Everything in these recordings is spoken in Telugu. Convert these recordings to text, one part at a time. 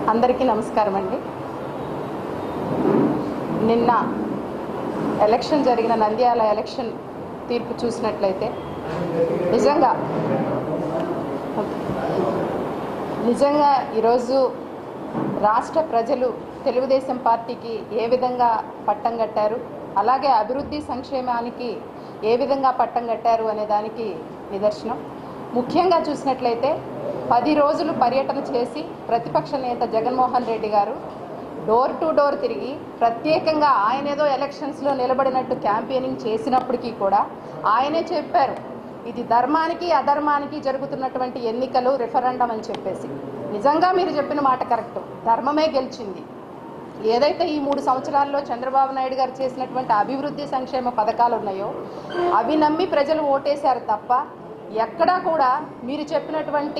అందరికీ నమస్కారం అండి నిన్న ఎలక్షన్ జరిగిన నంద్యాల ఎలక్షన్ తీర్పు చూసినట్లయితే నిజంగా నిజంగా ఈరోజు రాష్ట్ర ప్రజలు తెలుగుదేశం పార్టీకి ఏ విధంగా పట్టం కట్టారు అలాగే అభివృద్ధి సంక్షేమానికి ఏ విధంగా పట్టం కట్టారు అనే దానికి నిదర్శనం ముఖ్యంగా చూసినట్లయితే పది రోజులు పర్యటన చేసి ప్రతిపక్ష నేత జగన్మోహన్ రెడ్డి గారు డోర్ టు డోర్ తిరిగి ప్రత్యేకంగా ఆయన ఏదో ఎలక్షన్స్లో నిలబడినట్టు క్యాంపెయినింగ్ చేసినప్పటికీ కూడా ఆయనే చెప్పారు ఇది ధర్మానికి అధర్మానికి జరుగుతున్నటువంటి ఎన్నికలు రెఫరెండం అని చెప్పేసి నిజంగా మీరు చెప్పిన మాట కరెక్ట్ ధర్మమే గెలిచింది ఏదైతే ఈ మూడు సంవత్సరాల్లో చంద్రబాబు నాయుడు గారు చేసినటువంటి అభివృద్ధి సంక్షేమ పథకాలు ఉన్నాయో అవి నమ్మి ప్రజలు ఓటేశారు తప్ప ఎక్కడా కూడా మీరు చెప్పినటువంటి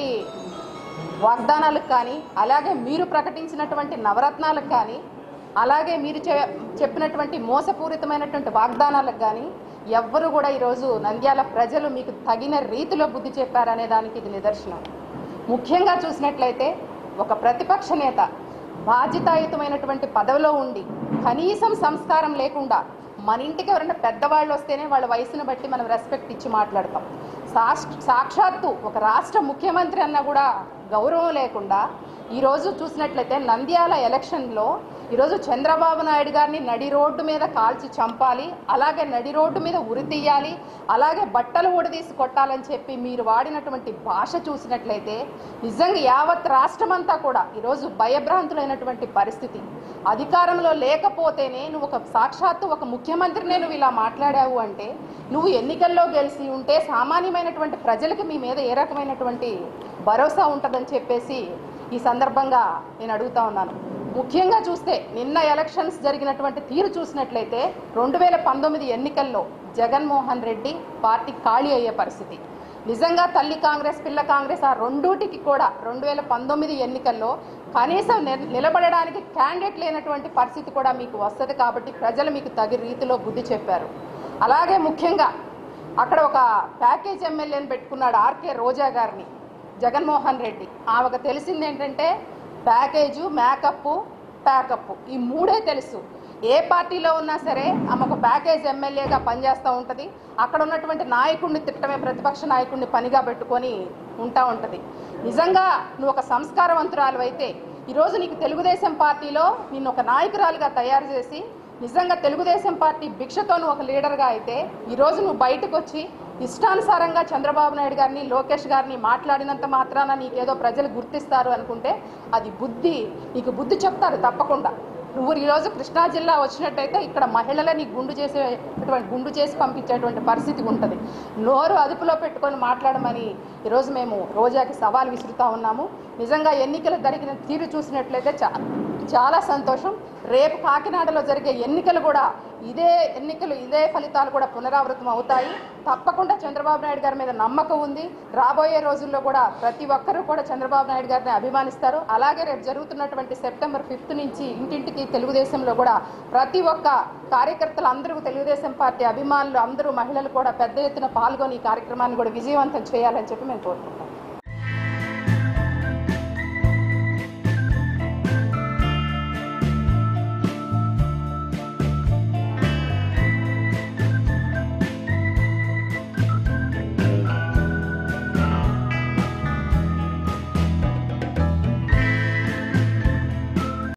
వాగ్దానాలకు కానీ అలాగే మీరు ప్రకటించినటువంటి నవరత్నాలకు కానీ అలాగే మీరు చె- చెప్పినటువంటి మోసపూరితమైనటువంటి వాగ్దానాలకు కానీ ఎవ్వరు కూడా ఈరోజు నంద్యాల ప్రజలు మీకు తగిన రీతిలో బుద్ధి చెప్పారనే దానికి ఇది నిదర్శనం ముఖ్యంగా చూసినట్లయితే ఒక ప్రతిపక్ష నేత బాధ్యతాయుతమైనటువంటి పదవిలో ఉండి కనీసం సంస్కారం లేకుండా మన ఇంటికి ఎవరైనా పెద్దవాళ్ళు వస్తేనే వాళ్ళ వయసును బట్టి మనం రెస్పెక్ట్ ఇచ్చి మాట్లాడతాం సాక్ష్ సాక్షాత్తు ఒక రాష్ట్ర ముఖ్యమంత్రి అన్న కూడా గౌరవం లేకుండా ఈరోజు చూసినట్లయితే నంద్యాల ఎలక్షన్లో ఈరోజు చంద్రబాబు నాయుడు గారిని నడి రోడ్డు మీద కాల్చి చంపాలి అలాగే నడి రోడ్డు మీద ఉరి తీయాలి అలాగే బట్టలు ఊడదీసి కొట్టాలని చెప్పి మీరు వాడినటువంటి భాష చూసినట్లయితే నిజంగా యావత్ రాష్ట్రమంతా కూడా ఈరోజు భయభ్రాంతులైనటువంటి పరిస్థితి అధికారంలో లేకపోతేనే నువ్వు ఒక సాక్షాత్తు ఒక ముఖ్యమంత్రినే నువ్వు ఇలా మాట్లాడావు అంటే నువ్వు ఎన్నికల్లో గెలిచి ఉంటే సామాన్యమైనటువంటి ప్రజలకి మీ మీద ఏ రకమైనటువంటి భరోసా ఉంటుందని చెప్పేసి ఈ సందర్భంగా నేను అడుగుతా ఉన్నాను ముఖ్యంగా చూస్తే నిన్న ఎలక్షన్స్ జరిగినటువంటి తీరు చూసినట్లయితే రెండు వేల పంతొమ్మిది ఎన్నికల్లో జగన్మోహన్ రెడ్డి పార్టీ ఖాళీ అయ్యే పరిస్థితి నిజంగా తల్లి కాంగ్రెస్ పిల్ల కాంగ్రెస్ ఆ రెండూటికి కూడా రెండు వేల పంతొమ్మిది ఎన్నికల్లో కనీసం నిల- నిలబడడానికి క్యాండిడేట్ లేనటువంటి పరిస్థితి కూడా మీకు వస్తుంది కాబట్టి ప్రజలు మీకు తగి రీతిలో బుద్ధి చెప్పారు అలాగే ముఖ్యంగా అక్కడ ఒక ప్యాకేజ్ ఎమ్మెల్యేని పెట్టుకున్నాడు ఆర్కే రోజా గారిని జగన్మోహన్ రెడ్డి ఆమెకు తెలిసింది ఏంటంటే ప్యాకేజు మేకప్ ప్యాకప్ ఈ మూడే తెలుసు ఏ పార్టీలో ఉన్నా సరే ఆమె ఒక ప్యాకేజ్ ఎమ్మెల్యేగా పనిచేస్తూ ఉంటుంది అక్కడ ఉన్నటువంటి నాయకుడిని తిట్టమే ప్రతిపక్ష నాయకుడిని పనిగా పెట్టుకొని ఉంటా ఉంటుంది నిజంగా నువ్వు ఒక సంస్కారవంతురాలు అయితే ఈరోజు నీకు తెలుగుదేశం పార్టీలో నిన్ను ఒక నాయకురాలుగా తయారు చేసి నిజంగా తెలుగుదేశం పార్టీ భిక్షతో నువ్వు ఒక లీడర్గా అయితే ఈరోజు నువ్వు బయటకు వచ్చి ఇష్టానుసారంగా చంద్రబాబు నాయుడు గారిని లోకేష్ గారిని మాట్లాడినంత మాత్రాన నీకేదో ప్రజలు గుర్తిస్తారు అనుకుంటే అది బుద్ధి నీకు బుద్ధి చెప్తారు తప్పకుండా నువ్వు ఈరోజు కృష్ణా జిల్లా వచ్చినట్టయితే ఇక్కడ మహిళలని గుండు చేసేటువంటి గుండు చేసి పంపించేటువంటి పరిస్థితి ఉంటుంది నోరు అదుపులో పెట్టుకొని మాట్లాడమని ఈరోజు మేము రోజాకి సవాల్ విసురుతా ఉన్నాము నిజంగా ఎన్నికలు జరిగిన తీరు చూసినట్లయితే చా చాలా సంతోషం రేపు కాకినాడలో జరిగే ఎన్నికలు కూడా ఇదే ఎన్నికలు ఇదే ఫలితాలు కూడా పునరావృతం అవుతాయి తప్పకుండా చంద్రబాబు నాయుడు గారి మీద నమ్మకం ఉంది రాబోయే రోజుల్లో కూడా ప్రతి ఒక్కరూ కూడా చంద్రబాబు నాయుడు గారిని అభిమానిస్తారు అలాగే రేపు జరుగుతున్నటువంటి సెప్టెంబర్ ఫిఫ్త్ నుంచి ఇంటింటికి తెలుగుదేశంలో కూడా ప్రతి ఒక్క కార్యకర్తలు అందరూ తెలుగుదేశం పార్టీ అభిమానులు అందరూ మహిళలు కూడా పెద్ద ఎత్తున పాల్గొని ఈ కార్యక్రమాన్ని కూడా విజయవంతం చేయాలని చెప్పి మేము కోరుకుంటాం